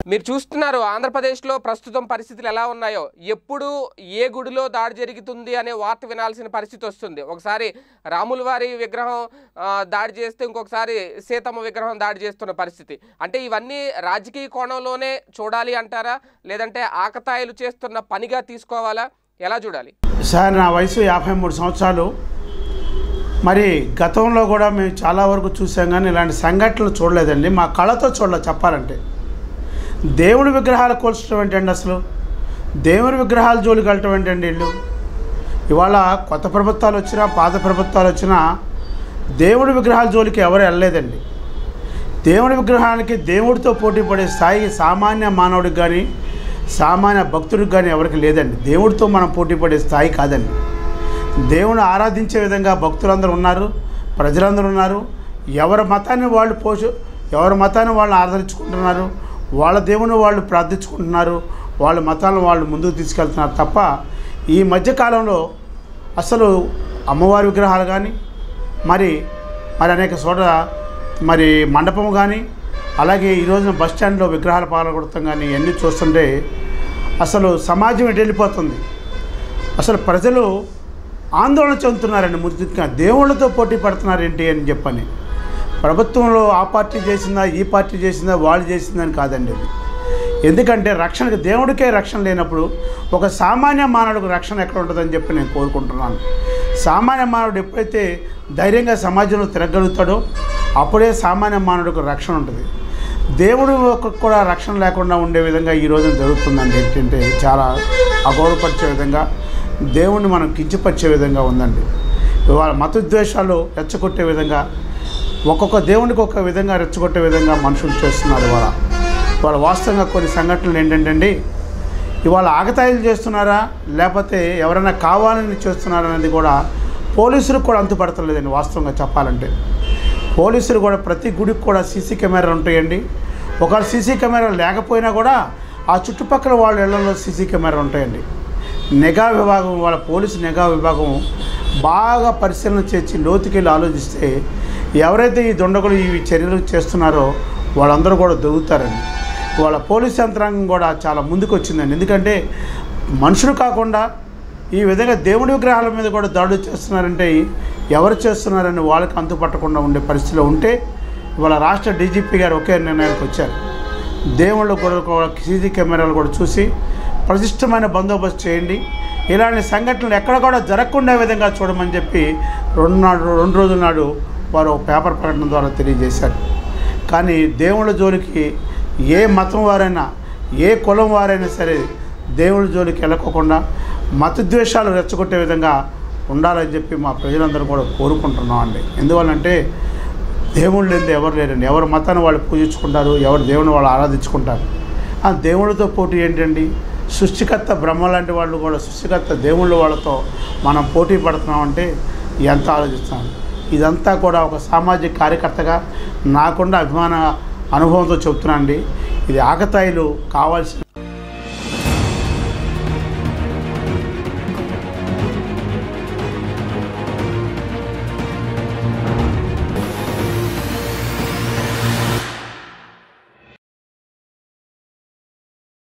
మీరు చూస్తున్నారు ఆంధ్రప్రదేశ్లో ప్రస్తుతం పరిస్థితులు ఎలా ఉన్నాయో ఎప్పుడు ఏ గుడిలో దాడి జరుగుతుంది అనే వార్త వినాల్సిన పరిస్థితి వస్తుంది ఒకసారి రాముల వారి విగ్రహం ఆ, దాడి చేస్తే ఇంకొకసారి సీతమ్మ విగ్రహం దాడి చేస్తున్న పరిస్థితి అంటే ఇవన్నీ రాజకీయ కోణంలోనే చూడాలి అంటారా లేదంటే ఆకతాయిలు చేస్తున్న పనిగా తీసుకోవాలా ఎలా చూడాలి సార్ నా వయసు యాభై మూడు సంవత్సరాలు మరి గతంలో కూడా మేము చాలా వరకు చూసాం కానీ ఇలాంటి సంఘటనలు చూడలేదండి మా కళతో చూడలేదు చెప్పాలంటే దేవుడి విగ్రహాలు కోల్చడం ఏంటండి అసలు దేవుడి విగ్రహాల జోలికి వెళ్ళటం ఏంటండి వీళ్ళు ఇవాళ కొత్త ప్రభుత్వాలు వచ్చినా పాత ప్రభుత్వాలు వచ్చినా దేవుడి విగ్రహాల జోలికి ఎవరు వెళ్ళలేదండి దేవుడి విగ్రహానికి దేవుడితో పోటీ పడే స్థాయి సామాన్య మానవుడికి కానీ సామాన్య భక్తుడికి కానీ ఎవరికి లేదండి దేవుడితో మనం పోటీ పడే స్థాయి కాదండి దేవుని ఆరాధించే విధంగా భక్తులందరూ ఉన్నారు ప్రజలందరూ ఉన్నారు ఎవరి మతాన్ని వాళ్ళు పోషు ఎవరి మతాన్ని వాళ్ళు ఆదరించుకుంటున్నారు వాళ్ళ దేవుని వాళ్ళు ప్రార్థించుకుంటున్నారు వాళ్ళ మతాలను వాళ్ళు ముందుకు తీసుకెళ్తున్నారు తప్ప ఈ మధ్యకాలంలో అసలు అమ్మవారి విగ్రహాలు కానీ మరి మరి అనేక చోట్ల మరి మండపం కానీ అలాగే ఈ రోజున బస్ స్టాండ్లో విగ్రహాల పాల్గొడతాం కానీ ఇవన్నీ చూస్తుంటే అసలు సమాజం ఎటు వెళ్ళిపోతుంది అసలు ప్రజలు ఆందోళన చెందుతున్నారండి ముద్దుగా దేవుళ్ళతో పోటీ పడుతున్నారు ఏంటి అని చెప్పని ప్రభుత్వంలో ఆ పార్టీ చేసిందా ఈ పార్టీ చేసిందా వాళ్ళు చేసిందని కాదండి అది ఎందుకంటే రక్షణకి దేవుడికే రక్షణ లేనప్పుడు ఒక సామాన్య మానవుడికి రక్షణ ఎక్కడ ఉంటుందని చెప్పి నేను కోరుకుంటున్నాను సామాన్య మానవుడు ఎప్పుడైతే ధైర్యంగా సమాజంలో తిరగలుగుతాడో అప్పుడే సామాన్య మానవుడికి రక్షణ ఉంటుంది దేవుడు కూడా రక్షణ లేకుండా ఉండే విధంగా ఈ రోజున జరుగుతుందండి ఏంటంటే చాలా అగౌరవపరిచే విధంగా దేవుణ్ణి మనం కించపరిచే విధంగా ఉందండి ఇవాళ మతద్వేషాలు రెచ్చగొట్టే విధంగా ఒక్కొక్క దేవునికి ఒక విధంగా రెచ్చగొట్టే విధంగా మనుషులు చేస్తున్నారు ఇవాళ వాళ్ళ వాస్తవంగా కొన్ని సంఘటనలు ఏంటంటే అండి ఇవాళ ఆగతాయిలు చేస్తున్నారా లేకపోతే ఎవరైనా కావాలని చేస్తున్నారా అనేది కూడా పోలీసులకు కూడా అంతుపడతలేదండి వాస్తవంగా చెప్పాలంటే పోలీసులు కూడా ప్రతి గుడికి కూడా సీసీ కెమెరాలు ఉంటాయండి ఒకవేళ సీసీ కెమెరా లేకపోయినా కూడా ఆ చుట్టుపక్కల వాళ్ళ ఇళ్లలో సీసీ కెమెరాలు ఉంటాయండి నిఘా విభాగం వాళ్ళ పోలీసు నిఘా విభాగం బాగా పరిశీలన చేసి లోతుకెళ్ళి ఆలోచిస్తే ఎవరైతే ఈ దుండగులు ఈ చర్యలు చేస్తున్నారో వాళ్ళందరూ కూడా దొరుకుతారండి వాళ్ళ పోలీస్ యంత్రాంగం కూడా చాలా ముందుకు వచ్చిందండి ఎందుకంటే మనుషులు కాకుండా ఈ విధంగా దేవుడి విగ్రహాల మీద కూడా దాడులు చేస్తున్నారంటే ఎవరు చేస్తున్నారని వాళ్ళకి అంతుపట్టకుండా ఉండే పరిస్థితిలో ఉంటే ఇవాళ రాష్ట్ర డీజీపీ గారు ఒకే నిర్ణయానికి వచ్చారు దేవుళ్ళు కూడా కూడా సీసీ కెమెరాలు కూడా చూసి ప్రతిష్టమైన బందోబస్తు చేయండి ఇలాంటి సంఘటనలు ఎక్కడ కూడా జరగకుండా విధంగా చూడమని చెప్పి రెండు నాడు రెండు రోజుల నాడు వారు ఒక పేపర్ ప్రకటన ద్వారా తెలియజేశారు కానీ దేవుళ్ళ జోలికి ఏ మతం వారైనా ఏ కులం వారైనా సరే దేవుళ్ళ జోలికి వెళ్ళకోకుండా మతద్వేషాలు రెచ్చగొట్టే విధంగా ఉండాలని చెప్పి మా ప్రజలందరూ కూడా కోరుకుంటున్నాం అండి ఎందువల్లంటే దేవుళ్ళు లేనిదే ఎవరు లేరండి ఎవరి మతాన్ని వాళ్ళు పూజించుకుంటారు ఎవరు దేవుని వాళ్ళు ఆరాధించుకుంటారు ఆ దేవుడితో పోటీ ఏంటండి సృష్టికర్త బ్రహ్మ లాంటి వాళ్ళు కూడా సృష్టికర్త దేవుళ్ళ వాళ్ళతో మనం పోటీ పడుతున్నామంటే ఎంత ఆలోచిస్తాం ఇదంతా కూడా ఒక సామాజిక కార్యకర్తగా నాకుండా అభిమాన అనుభవంతో చెప్తున్నానండి ఇది ఆకతాయిలు కావాల్సిన